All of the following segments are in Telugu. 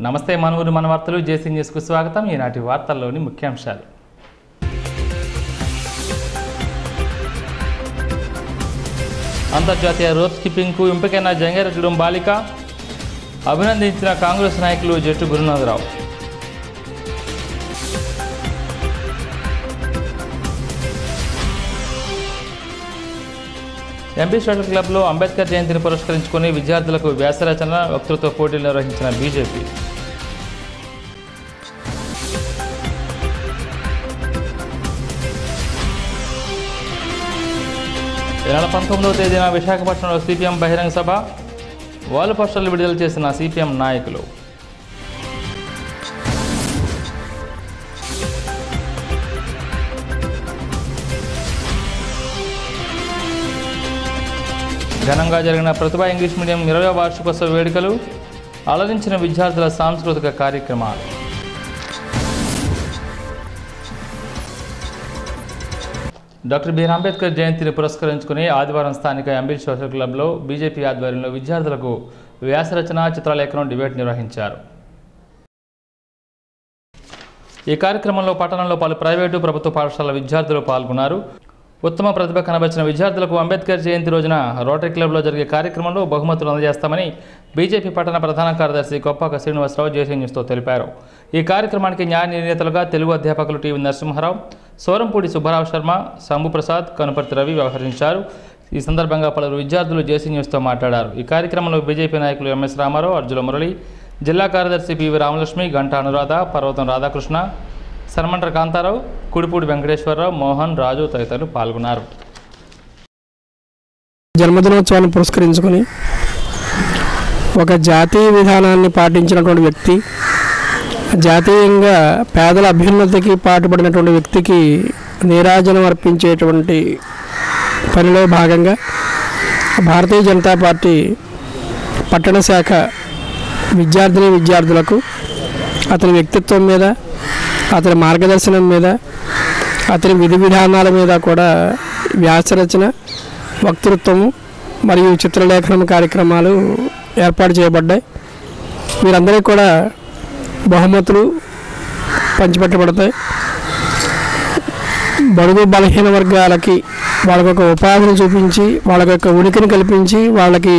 నమస్తే మనూరు మన వార్తలు జేసీ న్యూస్కు స్వాగతం ఈనాటి వార్తల్లోని ముఖ్యాంశాలు అంతర్జాతీయ రోప్ స్కిప్పింగ్కు ఎంపికైన జంగారెడ్డిగూడెం బాలిక అభినందించిన కాంగ్రెస్ నాయకులు జట్టు గురునాథరావు ఎంపీ షటిల్ క్లబ్లో అంబేద్కర్ జయంతిని పురస్కరించుకొని విద్యార్థులకు వ్యాసరచన వక్తృత్వ పోటీలు నిర్వహించిన బీజేపీ ఈ నెల పంతొమ్మిదవ తేదీన విశాఖపట్నంలో సిపిఎం బహిరంగ సభ వాల్ పోస్టర్లు విడుదల చేసిన సిపిఎం నాయకులు ఘనంగా జరిగిన ప్రతిభా ఇంగ్లీష్ మీడియం ఇరవై వార్షికోత్సవ వేడుకలు అలరించిన విద్యార్థుల సాంస్కృతిక కార్యక్రమాలు డాక్టర్ బిఆర్ అంబేద్కర్ జయంతిని పురస్కరించుకుని ఆదివారం స్థానిక ఎంబీ సోషల్ క్లబ్లో బీజేపీ ఆధ్వర్యంలో విద్యార్థులకు వ్యాసరచన చిత్రలేఖనం డిబేట్ నిర్వహించారు ఈ కార్యక్రమంలో పట్టణంలో పలు ప్రైవేటు ప్రభుత్వ పాఠశాలల విద్యార్థులు పాల్గొన్నారు ఉత్తమ ప్రతిభ కనబరిచిన విద్యార్థులకు అంబేద్కర్ జయంతి రోజున రోటరీ క్లబ్లో జరిగే కార్యక్రమంలో బహుమతులు అందజేస్తామని బీజేపీ పట్టణ ప్రధాన కార్యదర్శి కొప్పాక శ్రీనివాసరావు జేసీ న్యూస్తో తెలిపారు ఈ కార్యక్రమానికి న్యాయ నిర్ణేతలుగా తెలుగు అధ్యాపకులు టీవీ నరసింహారావు సోరంపూడి సుబ్బారావు శర్మ శంభు ప్రసాద్ కనుపర్తి రవి వ్యవహరించారు ఈ సందర్భంగా పలువురు విద్యార్థులు జేసీ న్యూస్తో మాట్లాడారు ఈ కార్యక్రమంలో బీజేపీ నాయకులు ఎంఎస్ రామారావు అర్జుల మురళి జిల్లా కార్యదర్శి పివి రామలక్ష్మి గంటా అనురాధ పర్వతం రాధాకృష్ణ సన్మండ్ర కాంతారావు కుడిపూడి వెంకటేశ్వరరావు మోహన్ రాజు తదితరులు పాల్గొన్నారు జన్మదినోత్సవాన్ని పురస్కరించుకొని ఒక జాతీయ విధానాన్ని పాటించినటువంటి వ్యక్తి జాతీయంగా పేదల అభ్యున్నతికి పాటుపడినటువంటి వ్యక్తికి నీరాజనం అర్పించేటువంటి పనిలో భాగంగా భారతీయ జనతా పార్టీ పట్టణ శాఖ విద్యార్థిని విద్యార్థులకు అతని వ్యక్తిత్వం మీద అతని మార్గదర్శనం మీద అతని విధి విధానాల మీద కూడా వ్యాసరచన వక్తృత్వము మరియు చిత్రలేఖనం కార్యక్రమాలు ఏర్పాటు చేయబడ్డాయి వీరందరికీ కూడా బహుమతులు పంచిపెట్టబడతాయి బడుగు బలహీన వర్గాలకి వాళ్ళకి ఒక ఉపాధిని చూపించి వాళ్ళకి ఒక ఉనికిని కల్పించి వాళ్ళకి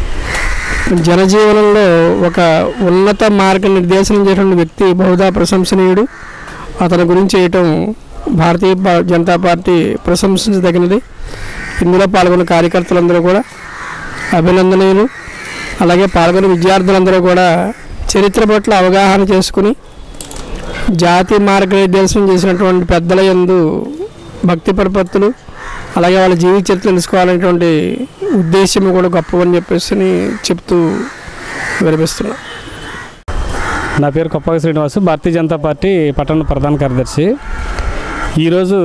జనజీవనంలో ఒక ఉన్నత మార్గ నిర్దేశనం చేసిన వ్యక్తి బహుదా ప్రశంసనీయుడు అతని గురించి చేయటం భారతీయ పా- జనతా పార్టీ ప్రశంసించదగినది ఇందులో పాల్గొన్న కార్యకర్తలందరూ కూడా అభినందనీయులు అలాగే పాల్గొన్న విద్యార్థులందరూ కూడా చరిత్ర పట్ల అవగాహన చేసుకుని జాతి మార్గనిర్దేశం చేసినటువంటి పెద్దల యందు భక్తి ప్రపత్తులు అలాగే వాళ్ళ జీవిత చరిత్ర తెలుసుకోవాలనేటువంటి ఉద్దేశం కూడా గొప్పవని చెప్పేసి చెప్తూ వినిపిస్తున్నా నా పేరు కొప్పగ శ్రీనివాసు భారతీయ జనతా పార్టీ పట్టణ ప్రధాన కార్యదర్శి ఈరోజు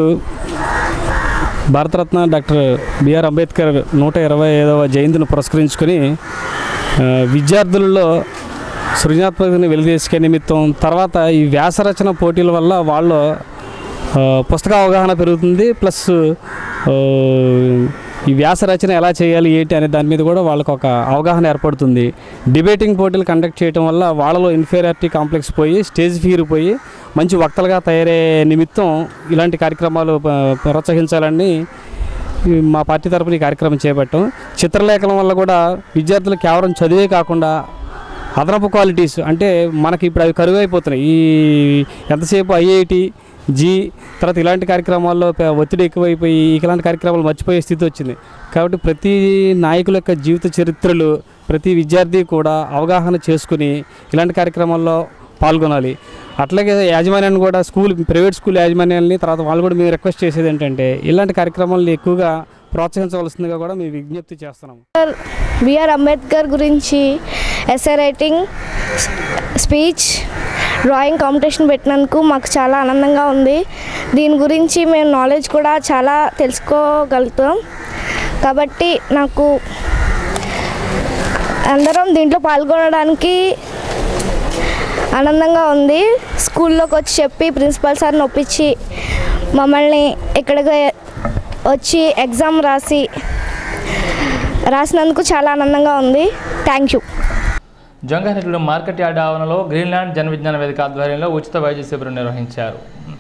భారతరత్న డాక్టర్ బిఆర్ అంబేద్కర్ నూట ఇరవై ఐదవ జయంతిని పురస్కరించుకొని ఆ, విద్యార్థులలో సృజనాత్మకతని వెలిగేసుకే నిమిత్తం తర్వాత ఈ వ్యాసరచన పోటీల వల్ల వాళ్ళు ఆ, పుస్తక అవగాహన పెరుగుతుంది ప్లస్ ఆ, ఈ వ్యాస రచన ఎలా చేయాలి ఏంటి అనే దాని మీద కూడా వాళ్ళకు ఒక అవగాహన ఏర్పడుతుంది డిబేటింగ్ పోటీలు కండక్ట్ చేయడం వల్ల వాళ్ళలో ఇన్ఫీరియారిటీ కాంప్లెక్స్ పోయి స్టేజ్ ఫీర్ పోయి మంచి వక్తలుగా తయారయ్యే నిమిత్తం ఇలాంటి కార్యక్రమాలు ఆ, ప్రోత్సహించాలని ఈ మా పార్టీ తరపున ఈ కార్యక్రమం చేపట్టాం చిత్రలేఖనం వల్ల కూడా విద్యార్థులు కేవలం చదివే కాకుండా అదనపు క్వాలిటీస్ అంటే మనకి ఇప్పుడు అవి కరువు అయిపోతున్నాయి ఈ ఎంతసేపు ఐఐటి జీ తర్వాత ఇలాంటి కార్యక్రమాల్లో ప- ఒత్తిడి ఎక్కువైపోయి ఇలాంటి కార్యక్రమాలు మర్చిపోయే స్థితి వచ్చింది కాబట్టి ప్రతి నాయకుల యొక్క జీవిత చరిత్రలు ప్రతి విద్యార్థి కూడా అవగాహన చేసుకుని ఇలాంటి కార్యక్రమాల్లో పాల్గొనాలి అట్లాగే యాజమాన్యాన్ని కూడా స్కూల్ ప్రైవేట్ స్కూల్ యాజమాన్యాన్ని తర్వాత వాళ్ళు కూడా మేము రిక్వెస్ట్ చేసేది ఏంటంటే ఇలాంటి కార్యక్రమాలను ఎక్కువగా ప్రోత్సహించవలసిందిగా కూడా మేము విజ్ఞప్తి చేస్తున్నాము బిఆర్ అంబేద్కర్ గురించి essay writing speech drawing competition పెట్టినందుకు మాకు చాలా ఆనందంగా ఉంది దీని గురించి మేము నాలెడ్జ్ కూడా చాలా తెలుసుకోగలుగుతాం కాబట్టి నాకు అందరం దీంట్లో పాల్గొనడానికి ఆనందంగా ఉంది స్కూల్లోకి వచ్చి చెప్పి ప్రిన్సిపల్ సార్ని ఒప్పించి మమ్మల్ని ఇక్కడికి వచ్చి ఎగ్జామ్ రాసి రాసినందుకు చాలా ఆనందంగా ఉంది thank you Jangareddy market yard ఆవరణలో గ్రీన్లాండ్ జన విజ్ఞాన వేదిక ఆధ్వర్యంలో ఉచిత వైద్య శిబిరం నిర్వహించారు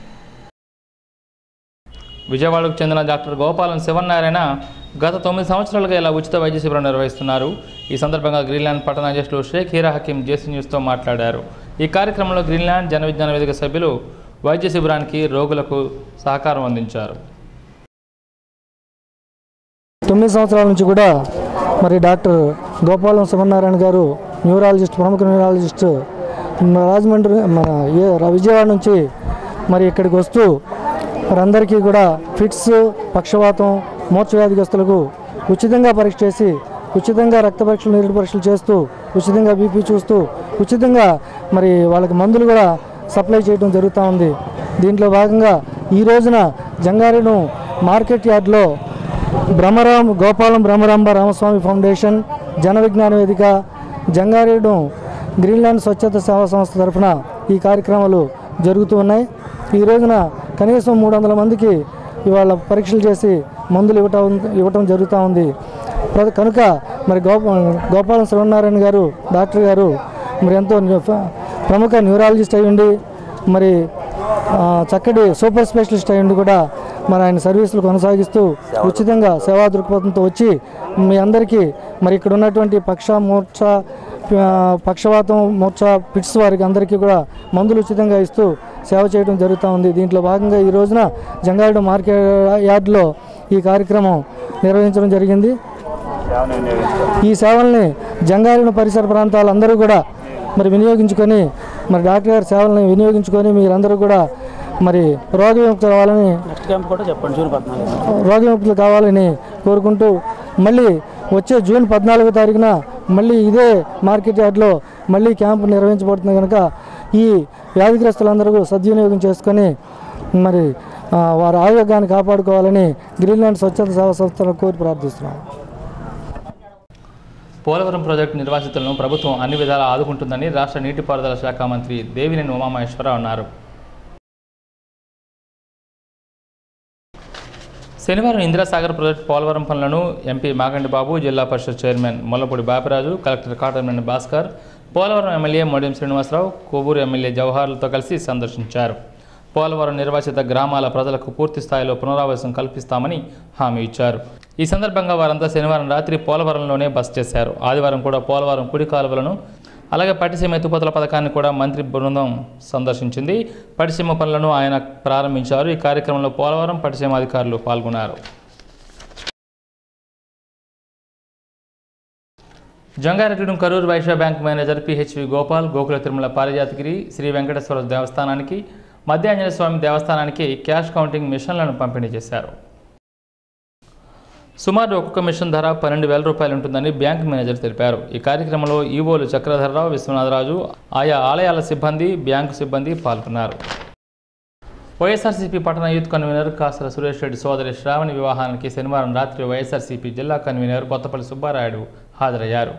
విజయవాడకు చెందిన డాక్టర్ గోపాలం శివనారాయణ గత తొమ్మిది సంవత్సరాలుగా ఇలా ఉచిత వైద్య శిబిరం నిర్వహిస్తున్నారు ఈ సందర్భంగా గ్రీన్లాండ్ పట్టణ అధ్యక్షులు షేక్ హీరా హకీం జేసీ న్యూస్తో మాట్లాడారు ఈ కార్యక్రమంలో గ్రీన్లాండ్ జన విజ్ఞాన వేదిక సభ్యులు వైద్య శిబిరానికి రోగులకు సహకారం అందించారు తొమ్మిది సంవత్సరాల నుంచి కూడా మరి డాక్టర్ గోపాలం శివనారాయణ గారు న్యూరాలజిస్ట్ ప్రముఖ న్యూరాలజిస్ట్ మన రాజమండ్రి మన ఏ విజయవాడ నుంచి మరి ఇక్కడికి వస్తూ మరి అందరికీ కూడా ఫిట్స్ పక్షవాతం మూర్ఛ వ్యాధిగ్రస్తులకు ఉచితంగా పరీక్ష చేసి ఉచితంగా రక్త పరీక్షలు నీరు పరీక్షలు చేస్తూ ఉచితంగా బీపీ చూస్తూ ఉచితంగా మరి వాళ్ళకి మందులు కూడా సప్లై చేయడం జరుగుతూ ఉంది దీంట్లో భాగంగా ఈ రోజున జంగారెడ్డి మార్కెట్ యార్డ్లో బ్రహ్మరాం గోపాలం బ్రహ్మరాంబ రామస్వామి ఫౌండేషన్ జన విజ్ఞాన వేదిక జంగారెడ్డి గ్రీన్లాండ్ స్వచ్ఛత సేవా సంస్థ తరఫున ఈ కార్యక్రమాలు జరుగుతూ ఉన్నాయి ఈ రోజున కనీసం మూడు వందల మందికి ఇవాళ పరీక్షలు చేసి మందులు ఇవ్వటం ఇవ్వటం జరుగుతూ ఉంది ప్ర- కనుక మరి గోపా గోపాలం శ్రవణనారాయణ గారు డాక్టర్ గారు మరి ఎంతో న్యూ- ప్రముఖ న్యూరాలజిస్ట్ అయి ఉండి మరి ఆ, చక్కటి సూపర్ స్పెషలిస్ట్ అయ్యండి కూడా మరి ఆయన సర్వీసులు కొనసాగిస్తూ ఉచితంగా సేవా దృక్పథంతో వచ్చి మీ అందరికీ మరి ఇక్కడ ఉన్నటువంటి పక్ష మూర్ఛ ఆ, పక్షవాతం మూర్ఛ పిట్స్ వారికి అందరికీ కూడా మందులు ఉచితంగా ఇస్తూ సేవ చేయడం జరుగుతూ ఉంది దీంట్లో భాగంగా ఈ రోజున జంగారెడ్డి మార్కెట్ యార్డ్లో ఈ కార్యక్రమం నిర్వహించడం జరిగింది ఈ సేవల్ని జంగారెడ్డి పరిసర ప్రాంతాలందరూ కూడా మరి వినియోగించుకొని మరి డాక్టర్ గారి సేవలను వినియోగించుకొని మీరందరూ కూడా మరి రోగ విముక్తులు కావాలని రోగ విముక్తులు కావాలని కోరుకుంటూ మళ్ళీ వచ్చే జూన్ పద్నాలుగో తారీఖున మళ్ళీ ఇదే మార్కెట్ యార్డ్లో మళ్ళీ క్యాంపు నిర్వహించబడుతుంది కనుక ఈ వ్యాధిగ్రస్తులందరూ కూడా సద్వినియోగం చేసుకొని మరి ఆ, వారి ఆరోగ్యాన్ని కాపాడుకోవాలని గ్రీన్లాండ్ స్వచ్ఛత సేవా సంస్థలను కోరి ప్రార్థిస్తున్నాం పోలవరం ప్రాజెక్టు నిర్వాసితులను ప్రభుత్వం అన్ని విధాలా ఆదుకుంటుందని రాష్ట్ర నీటిపారుదల శాఖ మంత్రి దేవినేని ఉమామహేశ్వరరావు అన్నారు శనివారం ఇందిరాసాగర్ ప్రాజెక్టు పోలవరం పనులను ఎంపీ మాగంటి బాబు జిల్లా పరిషత్ chairman Mullapudi Bapiraju collector Katamaneni Bhaskar Polavaram MLA modem Srinivasarao Kovur MLA జవహర్లతో కలిసి సందర్శించారు పోలవరం నిర్వాసిత గ్రామాల ప్రజలకు పూర్తి స్థాయిలో పునరావాసం కల్పిస్తామని హామీ ఇచ్చారు ఈ సందర్భంగా వారంతా శనివారం రాత్రి పోలవరంలోనే బస చేశారు ఆదివారం కూడా పోలవరం కుడి కాలువలను అలాగే పట్టిసీమ ఎత్తుపోతల పథకాన్ని కూడా మంత్రి బృందం సందర్శించింది పట్టిసీమ పనులను ఆయన ప్రారంభించారు ఈ కార్యక్రమంలో పోలవరం పట్టిసీమ అధికారులు పాల్గొన్నారు Jangareddy Karur Vysya bank manager PHV Gopal Gokula Tirumala Parijathagiri Sri Venkateswara దేవస్థానానికి మధ్యాంజనేయ స్వామి దేవస్థానానికి క్యాష్ కౌంటింగ్ మిషన్లను పంపిణీ చేశారు సుమారు ఒక్కొక్క మిషన్ ధర పన్నెండు వేల రూపాయలు ఉంటుందని బ్యాంక్ మేనేజర్ తెలిపారు ఈ కార్యక్రమంలో ఈవోలు చక్రధరరావు విశ్వనాథరాజు ఆయా ఆలయాల సిబ్బంది బ్యాంకు సిబ్బంది పాల్గొన్నారు వైఎస్ఆర్సీపీ పట్టణ యూత్ కన్వీనర్ కాసర సురేష్ రెడ్డి సోదరి శ్రావణి వివాహానికి శనివారం రాత్రి వైఎస్ఆర్సీపీ జిల్లా కన్వీనర్ కొత్తపల్లి సుబ్బారాయుడు హాజరయ్యారు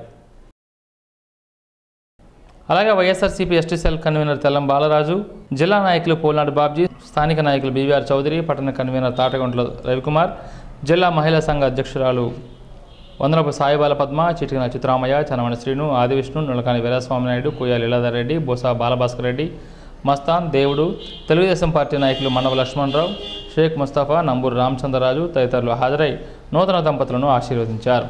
అలాగే YSRCP ST cell convener Tellam Balaraju జిల్లా నాయకులు పోల్నాడు బాబ్జీ స్థానిక నాయకులు బీవీఆర్ చౌదరి పట్టణ కన్వీనర్ తాటగుంట్ల రవికుమార్ జిల్లా మహిళా సంఘ అధ్యక్షురాలు వందనపు సాయిబాల పద్మ చిటికిన చిత్రామయ్య చనమణ శ్రీను ఆదివిష్ణు నులకాని వీరస్వామి నాయుడు కుయ్య లీలాధర్ రెడ్డి బోసా బాలభాస్కర్ రెడ్డి మస్తాన్ దేవుడు తెలుగుదేశం పార్టీ నాయకులు మనవ లక్ష్మణరావు షేక్ ముస్తఫా నంబూరు రామచంద్రరాజు తదితరులు హాజరై నూతన దంపతులను ఆశీర్వదించారు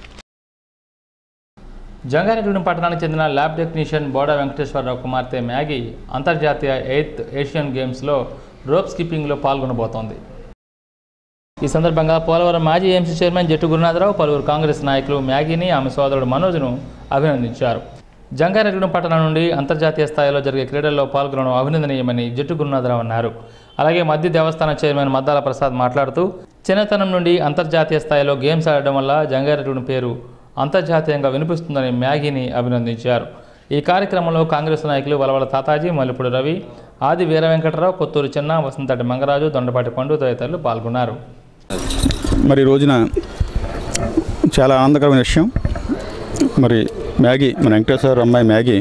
జంగారెడ్డి పట్టణానికి చెందిన ల్యాబ్ టెక్నీషియన్ బోడా వెంకటేశ్వరరావు కుమార్తె మ్యాగీ అంతర్జాతీయ ఎయిత్ ఏషియన్ గేమ్స్లో రోప్ స్కిప్పింగ్లో పాల్గొనబోతోంది ఈ సందర్భంగా పోలవరం మాజీ ఏఎంసీ చైర్మన్ జట్టు గురునాథరావు పలువురు కాంగ్రెస్ నాయకులు మ్యాగీని ఆమె సోదరుడు మనోజ్ను అభినందించారు జంగారెడ్డి పట్టణం నుండి అంతర్జాతీయ స్థాయిలో జరిగే క్రీడల్లో పాల్గొనడం అభినందనీయమని జట్టు గురునాథరావు అన్నారు అలాగే మధ్య దేవస్థాన చైర్మన్ మద్దాల ప్రసాద్ మాట్లాడుతూ చిన్నతనం నుండి అంతర్జాతీయ స్థాయిలో గేమ్స్ ఆడడం వల్ల జంగారెడ్డి పేరు అంతర్జాతీయంగా వినిపిస్తుందని మ్యాగీని అభినందించారు ఈ కార్యక్రమంలో కాంగ్రెస్ నాయకులు వలవల తాతాజీ మల్లిపూడి రవి ఆది వీర వెంకటరావు కొత్తూరు చిన్న వసంతటి మంగరాజు దొండపాటి పండు తదితరులు పాల్గొన్నారు మరి ఈ రోజున చాలా ఆనందకరమైన విషయం మరి మ్యాగీ మన వెంకటేశ్వర అమ్మాయి మ్యాగీ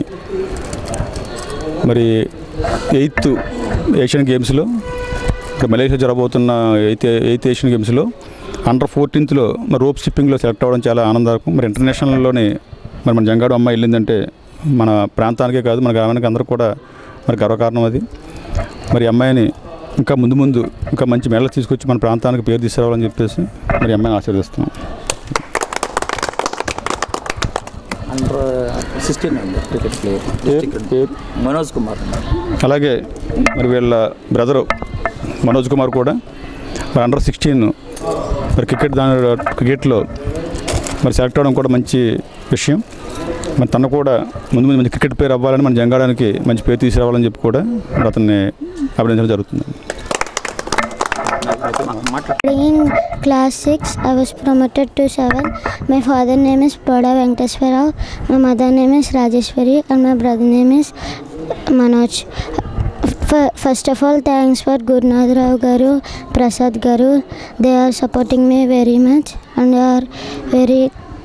మరి ఎయిత్ ఏషియన్ గేమ్స్లో ఇక్కడ మలేషియా జరగబోతున్న ఎయిత్ ఎయిత్ ఏషియన్ గేమ్స్లో అండర్ ఫోర్టీన్త్లో మరి రోప్ స్టిప్పింగ్లో సెలెక్ట్ అవ్వడం చాలా ఆనందకరం మరి ఇంటర్నేషనల్లోనే మరి మన జంగాడు అమ్మాయి వెళ్ళిందంటే మన ప్రాంతానికే కాదు మన గ్రామానికి అందరూ కూడా మరి గర్వకారణం అది మరి ఈ అమ్మాయిని ఇంకా ముందు ముందు ఇంకా మంచి మెడలు తీసుకొచ్చి మన ప్రాంతానికి పేరు తీసుకురావాలని చెప్పేసి మరి ఈ అమ్మాయిని ఆశీర్వదిస్తున్నాం అండర్ సిక్స్టీన్ అండి క్రికెట్ ప్లేయర్ పేరు పేరు మనోజ్ కుమార్ అలాగే మరి వీళ్ళ బ్రదరు మనోజ్ కుమార్ కూడా మరి అండర్ సిక్స్టీన్ మరి క్రికెట్ దాని క్రికెట్లో మరి సెలెక్ట్ అవ్వడం కూడా మంచి విషయం మరి తను కూడా ముందు ముందు మంచి క్రికెట్ పేరు అవ్వాలని మన జంగాడానికి మంచి పేరు తీసుకురావాలని చెప్పి కూడా మరి అతన్ని అభినందించడం జరుగుతుంది In class 6, I was promoted to 7. My father name is Pada Venkateswara Rao. My mother name is Rajeshwari and my brother name is Manoj. F- First of all, thanks for Gurnath Rao Garu, Prasad Garu. They are supporting me very much and they are very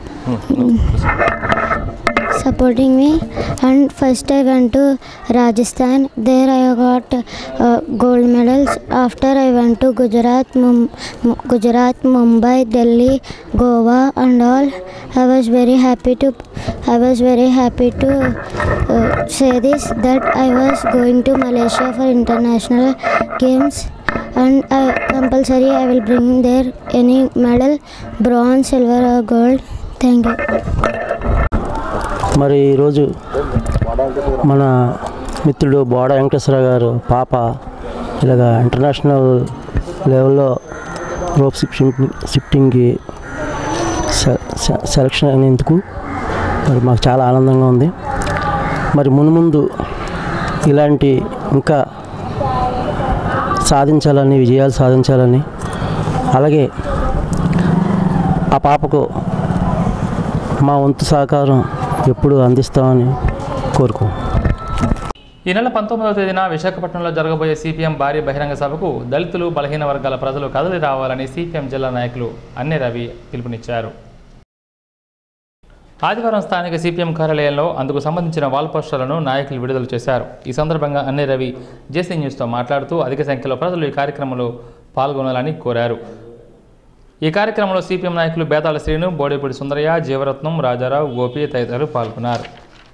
supporting me and first i went to rajasthan there i got uh, gold medals after i went to gujarat Mum- Mu- gujarat mumbai delhi goa and all i was very happy to i was very happy to uh, say this that i was going to malaysia for international games and I, compulsory i will bring there any medal bronze silver or gold thank you మరి ఈరోజు మన మిత్రుడు బోడ వెంకటేశ్వర గారు పాప ఇలాగ ఇంటర్నేషనల్ లెవెల్లో రోప్ షిఫ్టింగ్ షిఫ్టింగ్కి సె- సె- సెలక్షన్ అయినందుకు మరి మాకు చాలా ఆనందంగా ఉంది మరి మునుముందు ఇలాంటి ఇంకా సాధించాలని విజయాలు సాధించాలని అలాగే ఆ పాపకు మా వంతు సహకారం ఎప్పుడు అందిస్తామని కోరుకో ఈ నెల పంతొమ్మిదవ తేదీన విశాఖపట్నంలో జరగబోయే సిపిఎం భారీ బహిరంగ సభకు దళితులు బలహీన వర్గాల ప్రజలు కదలి రావాలని సిపిఎం జిల్లా నాయకులు అన్ని రవి పిలుపునిచ్చారు ఆదివారం స్థానిక సిపిఎం కార్యాలయంలో అందుకు సంబంధించిన వాల్ పోస్టర్లను నాయకులు విడుదల చేశారు ఈ సందర్భంగా అన్ని రవి జేసీ న్యూస్తో మాట్లాడుతూ అధిక సంఖ్యలో ప్రజలు ఈ కార్యక్రమంలో పాల్గొనాలని కోరారు ఈ కార్యక్రమంలో సిపిఎం నాయకులు బేతాళ శ్రీను బోడేపూడి సుందరయ్య జీవరత్నం రాజారావు గోపి తదితరులు పాల్గొన్నారు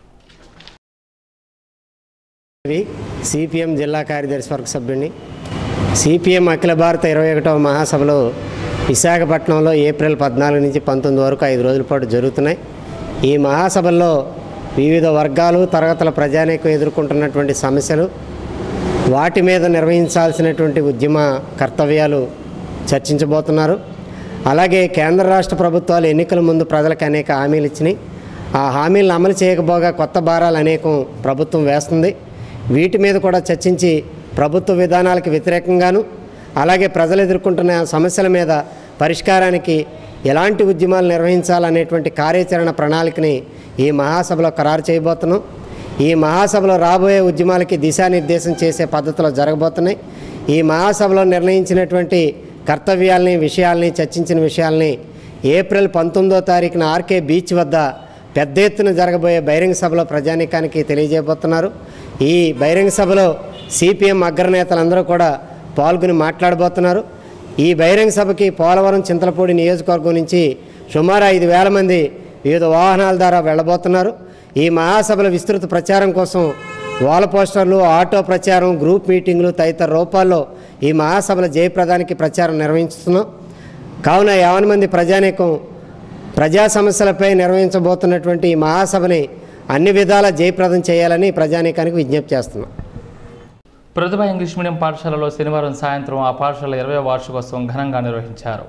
సిపిఎం జిల్లా కార్యదర్శి వర్గ సభ్యుడిని సిపిఎం అఖిల భారత ఇరవై ఒకటవ మహాసభలో విశాఖపట్నంలో ఏప్రిల్ పద్నాలుగు నుంచి పంతొమ్మిది వరకు ఐదు రోజుల పాటు జరుగుతున్నాయి ఈ మహాసభల్లో వివిధ వర్గాలు తరగతుల ప్రజానీకం ఎదుర్కొంటున్నటువంటి సమస్యలు వాటి మీద నిర్వహించాల్సినటువంటి ఉద్యమ కర్తవ్యాలు చర్చించబోతున్నారు అలాగే కేంద్ర రాష్ట్ర ప్రభుత్వాలు ఎన్నికల ముందు ప్రజలకు అనేక హామీలు ఇచ్చినాయి ఆ హామీలను అమలు చేయకపోగా కొత్త భారాలు అనేకం ప్రభుత్వం వేస్తుంది వీటి మీద కూడా చర్చించి ప్రభుత్వ విధానాలకు వ్యతిరేకంగాను అలాగే ప్రజలు ఎదుర్కొంటున్న సమస్యల మీద పరిష్కారానికి ఎలాంటి ఉద్యమాలు నిర్వహించాలనేటువంటి కార్యాచరణ ప్రణాళికని ఈ మహాసభలో ఖరారు చేయబోతున్నాం ఈ మహాసభలో రాబోయే ఉద్యమాలకి దిశానిర్దేశం చేసే పద్ధతిలో జరగబోతున్నాయి ఈ మహాసభలో నిర్ణయించినటువంటి కర్తవ్యాల్ని విషయాల్ని చర్చించిన విషయాల్ని ఏప్రిల్ పంతొమ్మిదో తారీఖున ఆర్కే బీచ్ వద్ద పెద్ద ఎత్తున జరగబోయే బహిరంగ సభలో ప్రజానీకానికి తెలియజేయబోతున్నారు ఈ బహిరంగ సభలో సిపిఎం అగ్రనేతలందరూ కూడా పాల్గొని మాట్లాడబోతున్నారు ఈ బహిరంగ సభకి పోలవరం చింతలపూడి నియోజకవర్గం నుంచి సుమారు ఐదు వేల మంది వివిధ వాహనాల ద్వారా వెళ్ళబోతున్నారు ఈ మహాసభల విస్తృత ప్రచారం కోసం వాల్ పోస్టర్లు ఆటో ప్రచారం గ్రూప్ మీటింగ్లు తదితర రూపాల్లో ఈ మహాసభల జయప్రదానికి ప్రచారం నిర్వహిస్తున్నాం కావున యావన మంది ప్రజానీకం ప్రజా సమస్యలపై నిర్వహించబోతున్నటువంటి ఈ మహాసభని అన్ని విధాల జయప్రదం చేయాలని ప్రజానీకానికి విజ్ఞప్తి చేస్తున్నాం ప్రతిభ ఇంగ్లీష్ మీడియం పాఠశాలలో శనివారం సాయంత్రం ఆ పాఠశాల ఇరవై వార్షికోత్సవం ఘనంగా నిర్వహించారు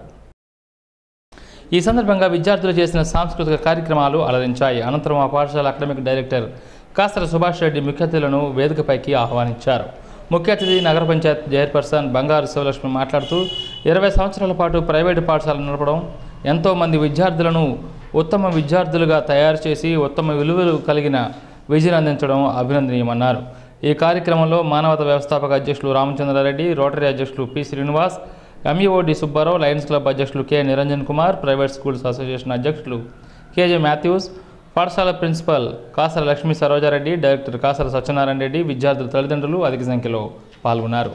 ఈ సందర్భంగా విద్యార్థులు చేసిన సాంస్కృతిక కార్యక్రమాలు అలరించాయి అనంతరం ఆ పాఠశాల అకాడమిక్ డైరెక్టర్ కాసర సుభాష్ రెడ్డి ముఖ్య అతిథులను వేదికపైకి ఆహ్వానించారు ముఖ్య అతిథి నగర పంచాయత్ చైర్పర్సన్ బంగారు శివలక్ష్మి మాట్లాడుతూ ఇరవై సంవత్సరాల పాటు ప్రైవేటు పాఠశాల నడపడం ఎంతోమంది విద్యార్థులను ఉత్తమ విద్యార్థులుగా తయారు చేసి ఉత్తమ విలువలు కలిగిన విజయం అందించడం అభినందనీయమన్నారు ఈ కార్యక్రమంలో మానవత వ్యవస్థాపక అధ్యక్షులు రామచంద్రారెడ్డి రోటరీ అధ్యక్షులు P Srinivas ఎంఈఓడి Subbarao Lions club అధ్యక్షులు K Niranjan Kumar private schools association అధ్యక్షులు కేజే మాథ్యూస్ పాఠశాల ప్రిన్సిపల్ కాసర లక్ష్మీ సరోజారెడ్డి డైరెక్టర్ కాసర సత్యనారాయణ రెడ్డి విద్యార్థుల తల్లిదండ్రులు అధిక సంఖ్యలో పాల్గొన్నారు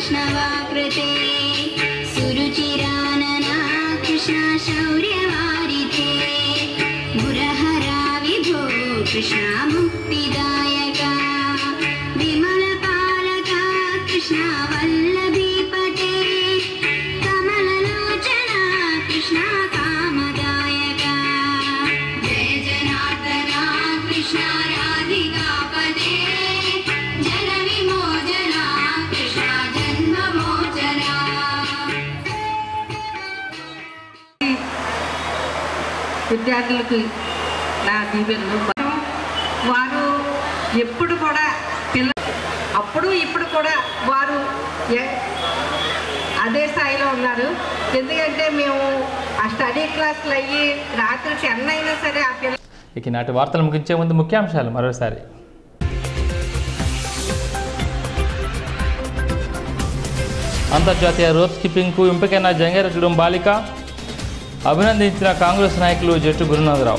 वैष्णवाकृते सुरुचिरानना कृष्णा शौर्यवारिते गुरहरा विभो कृष्णा मुक्तिदायका विमलपालका कृष्णा वल्लभीपटे कमललोचना कृष्णा कामदायका जय जनार्दना कृष्णा राधिकापदे जनविमोचना कृष्णा जन्ममोचना విద్యార్థులకు నా దీవెనలు వారు ఎప్పుడు కూడా పిల్ల అప్పుడు ఇప్పుడు కూడా వారు ఎ- అదే స్థాయిలో ఉన్నారు ఎందుకంటే మేము ఆ స్టడీ క్లాసులు అయ్యి రాత్రి టెన్ అయినా సరే ఆ పిల్ల ఇక నాటి వార్తలు ముగించే ముందు ముఖ్యాంశాలు మరోసారి అంతర్జాతీయ రోప్ స్కిప్పింగ్కు ఎంపికైన జంగారెడ్డి బాలిక అభినందించిన కాంగ్రెస్ నాయకులు జట్టు గురునాథరావు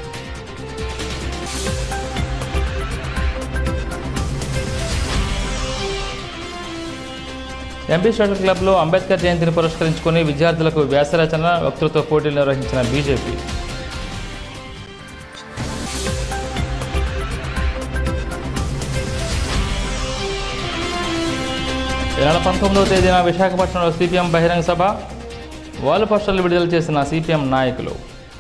ఎంపీ షటిల్ క్లబ్లో అంబేద్కర్ జయంతిని పురస్కరించుకొని విద్యార్థులకు వ్యాసరచన వక్తృత్వ పోటీలు నిర్వహించిన బీజేపీ ఈ నెల పంతొమ్మిదవ తేదీన విశాఖపట్నంలో సిపిఎం బహిరంగ సభ వాల్ పోస్టర్లు విడుదల చేసిన సిపిఎం నాయకులు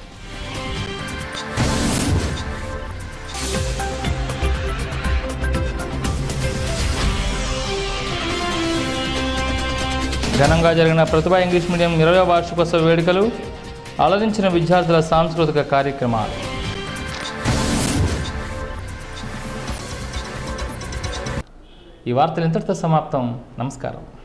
ఘనంగా జరిగిన ప్రతిభా ఇంగ్లీష్ మీడియం ఇరవై వార్షికోత్సవ వేడుకలు అలరించిన విద్యార్థుల సాంస్కృతిక కార్యక్రమాలు ఈ వార్తలు ఇంతటితో సమాప్తం నమస్కారం